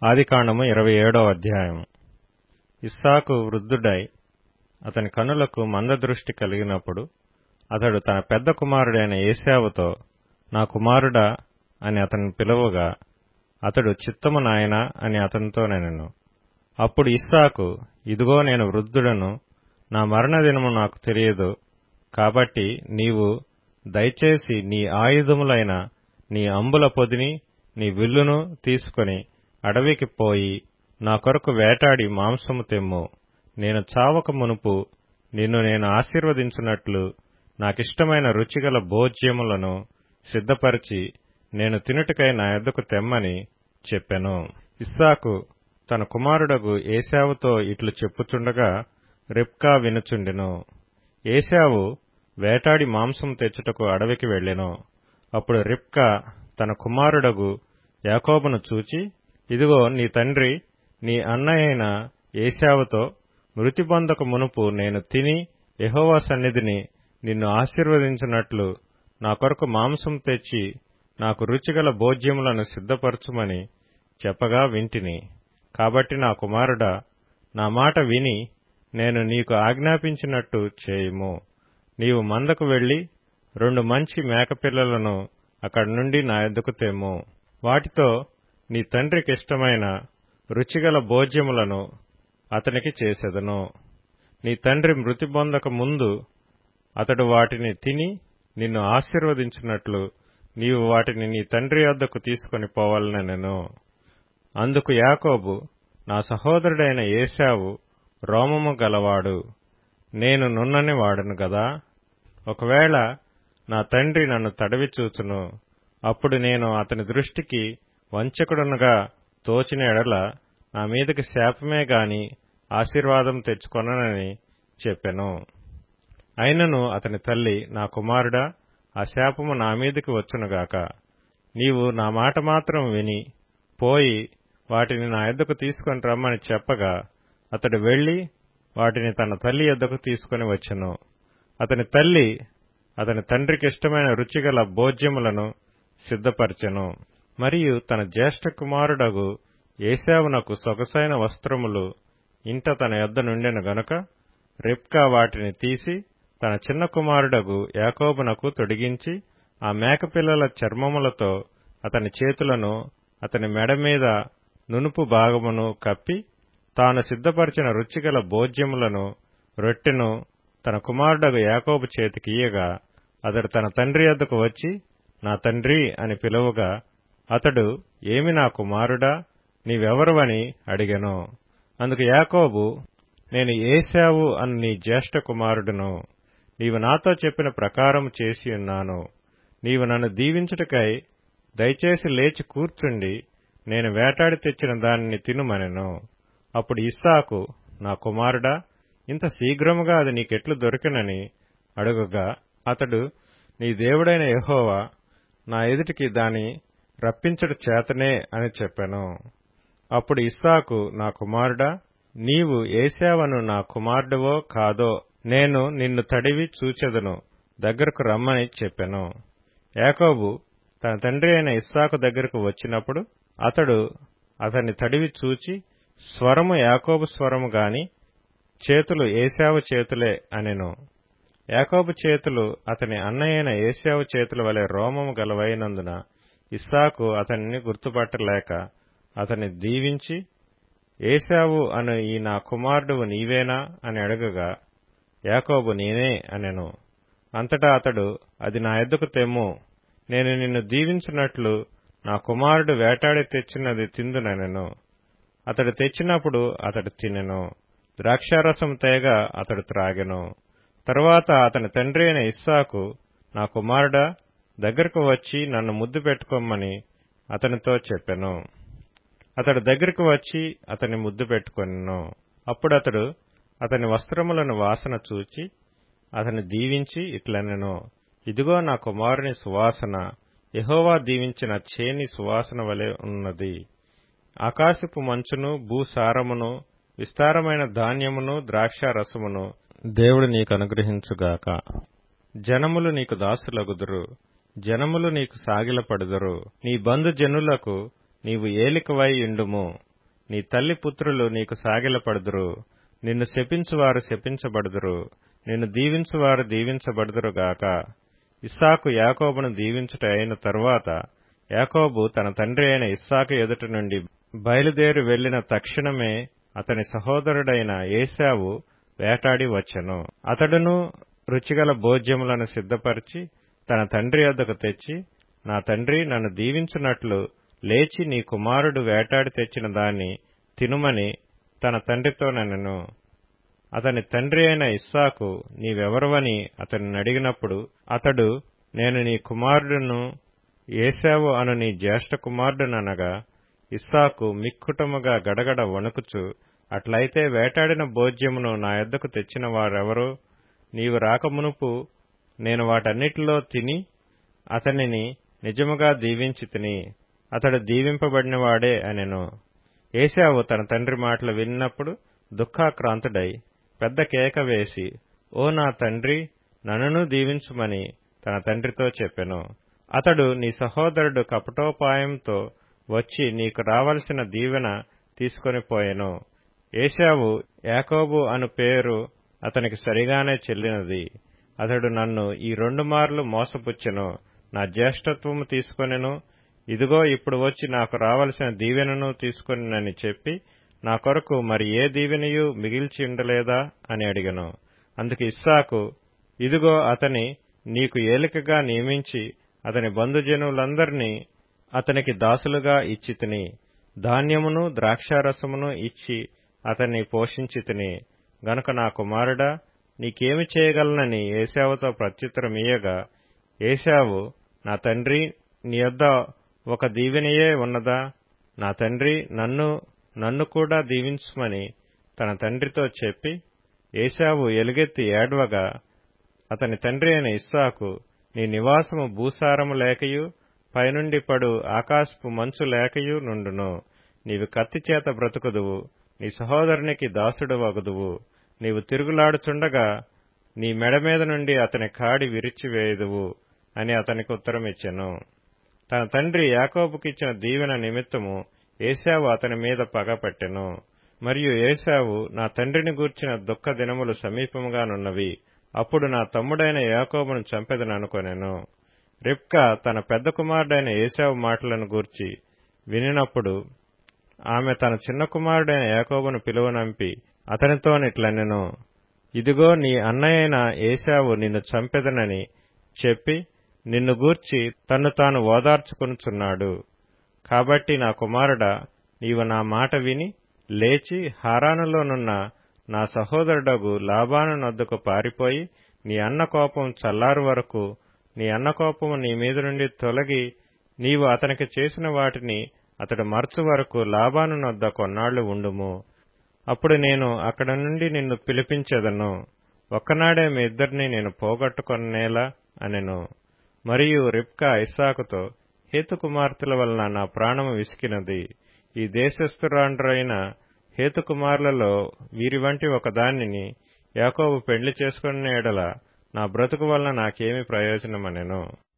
ఆదికాండము ఇరవై ఏడో అధ్యాయం ఇస్సాకు వృద్ధుడై అతని కనులకు మందదృష్టి కలిగినప్పుడు అతడు తన పెద్ద కుమారుడైన ఏశావుతో నా కుమారుడా అని అతన్ని పిలువగా అతడు చిత్తము నాయనా అని అతనితో నేను అప్పుడు ఇస్సాకు ఇదిగో నేను వృద్ధుడను నా మరణదినము నాకు తెలియదు కాబట్టి నీవు దయచేసి నీ ఆయుధములైన నీ అంబుల పొదిని నీ విల్లును తీసుకొని అడవికి పోయి నా కొరకు వేటాడి మాంసము తెమ్ము నేను చావక మునుపు నిన్ను నేను ఆశీర్వదించున్నట్లు నాకిష్టమైన రుచిగల భోజ్యములను సిద్ధపరిచి నేను తినుటకై నా యొద్దకు తెమ్మని చెప్పెను ఇస్సాకు తన కుమారుడగు ఏశావుతో ఇట్లు చెప్పుచుండగా రిబ్కా వినుచుండెను ఏశావు వేటాడి మాంసం తెచ్చుటకు అడవికి వెళ్ళెను అప్పుడు రిబ్కా తన కుమారుడగు యాకోబును చూచి ఇదిగో నీ తండ్రి నీ అన్నయైన ఏశావుతో మృతి పొందక మునుపు నేను తిని యెహోవా సన్నిధిని నిన్ను ఆశీర్వదించినట్లు నా కొరకు మాంసం తెచ్చి నాకు రుచిగల భోజ్యములను సిద్ధపరచుమని చెప్పగా వింటిని కాబట్టి నా కుమారుడా నా మాట విని నేను నీకు ఆజ్ఞాపించినట్టు చేయుము నీవు మందకు వెళ్లి రెండు మంచి మేకపిల్లలను అక్కడి నుండి నా ఎద్దుకు తెమ్ము వాటితో నీ తండ్రికి ఇష్టమైన రుచిగల భోజ్యములను అతనికి చేసెదను నీ తండ్రి మృతి పొందక ముందు అతడు వాటిని తిని నిన్ను ఆశీర్వదించినట్లు నీవు వాటిని నీ తండ్రి వద్దకు తీసుకుని పోవాలనెను అందుకు యాకోబు నా సహోదరుడైన ఏశావు రోమము గలవాడు నేను నున్నని వాడను గదా ఒకవేళ నా తండ్రి నన్ను తడవి చూచును అప్పుడు నేను అతని దృష్టికి వంచకుడునగా తోచిన ఎడల నా మీదకి శాపమే గాని ఆశీర్వాదం తెచ్చుకొననని చెప్పెను అయినను అతని తల్లి నా కుమారుడా ఆ శాపము నా మీదకి వచ్చునుగాక నీవు నా మాట మాత్రం విని పోయి వాటిని నా ఎద్దకు తీసుకొని రమ్మని చెప్పగా అతడు వెళ్లి వాటిని తన తల్లి ఎద్దకు తీసుకుని వచ్చెను అతని తల్లి అతని తండ్రికి ఇష్టమైన రుచిగల భోజ్యములను సిద్ధపరచెను మరియు తన జ్యేష్ఠ కుమారుడగు ఏశావునకు సొగసైన వస్త్రములు ఇంట తన యొద్ద నుండెను గనుక రిప్కా వాటిని తీసి తన చిన్న కుమారుడగు యాకోబునకు తొడిగించి ఆ మేకపిల్లల చర్మములతో అతని చేతులను అతని మెడ మీద నునుపు భాగమును కప్పి తాను సిద్ధపరిచిన రుచిగల భోజ్యములను రొట్టెను తన కుమారుడగు యాకోబు చేతికియ్యగా అతడు తన తండ్రి వద్దకు వచ్చి నా తండ్రి అని పిలువగా అతడు ఏమి నా కుమారుడా నీవెవరువని అడిగెను అందుకు యాకోబు నేను ఏశావు అని నీ జ్యేష్ఠ కుమారుడును నీవు నాతో చెప్పిన ప్రకారం చేసి ఉన్నాను నీవు నన్ను దీవించుటకై దయచేసి లేచి కూర్చుండి నేను వేటాడి తెచ్చిన దానిని తినుమనెను అప్పుడు ఇస్సాకు నా కుమారుడా ఇంత శీఘ్రముగా అది నీకెట్లు దొరికినని అడుగగా అతడు నీ దేవుడైన యహోవా నా ఎదుటికి దాని రప్పించడు చేతనే అని చెప్పాను అప్పుడు ఇస్సాకు నా కుమారుడా నీవు ఏశావను నా కుమారుడువో కాదో నేను నిన్ను తడివి చూచెదను దగ్గరకు రమ్మని చెప్పెను యాకోబు తన తండ్రి అయిన ఇస్సాకు దగ్గరకు వచ్చినప్పుడు అతడు అతన్ని తడివి చూచి స్వరము యాకోబు స్వరము గాని చేతులు ఏశావు చేతులే అనెను యాకోబు చేతులు అతని అన్నయ్యైన ఏశావు చేతుల వలె రోమము గలవైనందున ఇస్సాకు అతనిని గుర్తుపట్టలేక అతన్ని దీవించి ఏశావు అను ఈ నా కుమారుడు నీవేనా అని అడగగా యాకోబు నేనే అనెను అంతటా అతడు అది నా ఎద్దుకు తెమ్ము నేను నిన్ను దీవించినట్లు నా కుమారుడు వేటాడి తెచ్చినది తిందునెను అతడు తెచ్చినప్పుడు అతడు తినెను ద్రాక్షారసం తేగ అతడు త్రాగెను తరువాత అతని తండ్రి అయిన ఇస్సాకు నా కుమారుడా దగ్గరకు వచ్చి నన్ను ముద్దు పెట్టుకోమని అతనితో చెప్పెను అతడు దగ్గరకు వచ్చి అతని ముద్దు పెట్టుకొనెను అప్పుడు అతడు అతని వస్త్రములను వాసన చూచి అతని దీవించి ఇట్లనెను ఇదిగో నా కుమారుని సువాసన యహోవా దీవించిన చేని సువాసన వలె ఉన్నది ఆకాశపు మంచును భూసారమును విస్తారమైన ధాన్యమును ద్రాక్షారసమును దేవుడు నీకు అనుగ్రహించుగాక జనములు నీకు దాసులగుదురు జనములు నీకు సాగిలపడుదురు నీ బంధుజనులకు నీవు ఏలికవై ఇండుము నీ తల్లి పుత్రులు నీకు సాగిలపడుదురు నిన్ను శపించువారు శపించబడుదురు నిన్ను దీవించువారు దీవించబడుదురుగాక ఇస్సాకు యాకోబును దీవించుట అయిన తరువాత యాకోబు తన తండ్రి అయిన ఇస్సాకు ఎదుట నుండి బయలుదేరి వెళ్లిన తక్షణమే అతని సహోదరుడైన ఏశావు వేటాడి వచ్చెను అతడును రుచిగల భోజ్యములను సిద్ధపరిచి తన తండ్రి వద్దకు తెచ్చి నా తండ్రి నన్ను దీవించున్నట్లు లేచి నీ కుమారుడు వేటాడి తెచ్చిన దాన్ని తినుమని తన తండ్రితో నన్ను అతని తండ్రి అయిన ఇస్సాకు నీవెవరవని అతన్ని అడిగినప్పుడు అతడు నేను నీ కుమారుడును ఏశావు అను నీ జ్యేష్ఠ కుమారుడుననగా ఇస్సాకు మిక్కుటముగా గడగడ వణుకుచు అట్లయితే వేటాడిన భోజ్యమును నా యొద్దకు తెచ్చిన వారెవరో నీవు రాకమునుపు నేను వాటన్నిటిలో తిని అతనిని నిజముగా దీవించి తిని అతడు దీవింపబడినవాడే అనెను ఏశావు తన తండ్రి మాటలు విన్నప్పుడు దుఃఖాక్రాంతుడై పెద్ద కేక వేసి ఓ నా తండ్రి నన్నును దీవించుమని తన తండ్రితో చెప్పెను అతడు నీ సహోదరుడు కపటోపాయంతో వచ్చి నీకు రావలసిన దీవెన తీసుకొని పోయెను ఏశావు యాకోబు అను పేరు అతనికి సరిగానే చెల్లినది అతడు నన్ను ఈ రెండు మార్లు మోసపుచ్చెను నా జ్యేష్ఠత్వము తీసుకొనెను ఇదిగో ఇప్పుడు వచ్చి నాకు రావలసిన దీవెనను తీసుకొనినని చెప్పి నా కొరకు మరి ఏ దీవెనయు మిగిల్చి ఉండలేదా అని అడిగను అందుకు ఇస్సాకు ఇదిగో అతని నీకు ఏలికగా నియమించి అతని బంధుజనులందరినీ అతనికి దాసులుగా ఇచ్చితిని ధాన్యమును ద్రాక్షారసమును ఇచ్చి అతన్ని పోషించితిని గనుక నా కుమారుడా నీకేమి చేయగలనని ఏశావుతో ప్రత్యుత్తరమియ్యగా ఏశావు నా తండ్రి నీ యొద్ద ఒక దీవెనయే ఉన్నదా నా తండ్రి నన్ను నన్ను కూడా దీవించుమని తన తండ్రితో చెప్పి ఏశావు ఎలుగెత్తి ఏడ్వగా అతని తండ్రి అయిన ఇస్సాకు నీ నివాసము భూసారము లేకయు పైనుండి పడు ఆకాశపు మంచు లేకయు నుండును నీవు కత్తి చేత బ్రతుకుదువు నీ సహోదరునికి దాసుడు వగుదువు నీవు తిరుగులాడుచుండగా నీ మెడ మీద నుండి అతని కాడి విరిచివేయుదువు అని అతనికి ఉత్తరమిచ్చెను తన తండ్రి యాకోబుకిచ్చిన దీవెన నిమిత్తము ఏశావు అతని మీద పగపట్టెను మరియు ఏశావు నా తండ్రిని గూర్చిన దుఃఖ దినములు సమీపముగానున్నవి అప్పుడు నా తమ్ముడైన యాకోబును చంపెదననుకొనెను రిప్కా తన పెద్ద కుమారుడైన ఏశావు మాటలను గూర్చి వినినప్పుడు ఆమె తన చిన్న కుమారుడైన యాకోబును పిలువనంపి అతనితోనిట్లనెను ఇదిగో నీ అన్నయ్యైన ఏశావు నిన్ను చంపెదనని చెప్పి నిన్ను గూర్చి తన్ను తాను ఓదార్చుకొనుచున్నాడు కాబట్టి నా కుమారుడా నీవు నా మాట విని లేచి హారానులోనున్న నా సహోదరుడగు లాబాను నొద్దకు పారిపోయి నీ అన్న కోపం చల్లారు వరకు నీ అన్న కోపము నీ మీద నుండి తొలగి నీవు అతనికి చేసిన వాటిని అతడు మరచు వరకు లాబాను నొద్ద కొన్నాళ్లు ఉండుము అప్పుడు నేను అక్కడ నుండి నిన్ను పిలిపించెదను ఒక్కనాడే మీ ఇద్దరిని నేను పోగొట్టుకొనేలా అనెను మరియు రిప్కా ఇస్సాకుతో హేతు కుమార్తెల వలన నా ప్రాణము విసికినది ఈ దేశస్థురాండ్రైన హేతు కుమారులలో వీరి వంటి ఒకదానిని యాకోబు పెండ్లి చేసుకున్న ఎడల నా బ్రతుకు వలన నాకేమి ప్రయోజనమనెను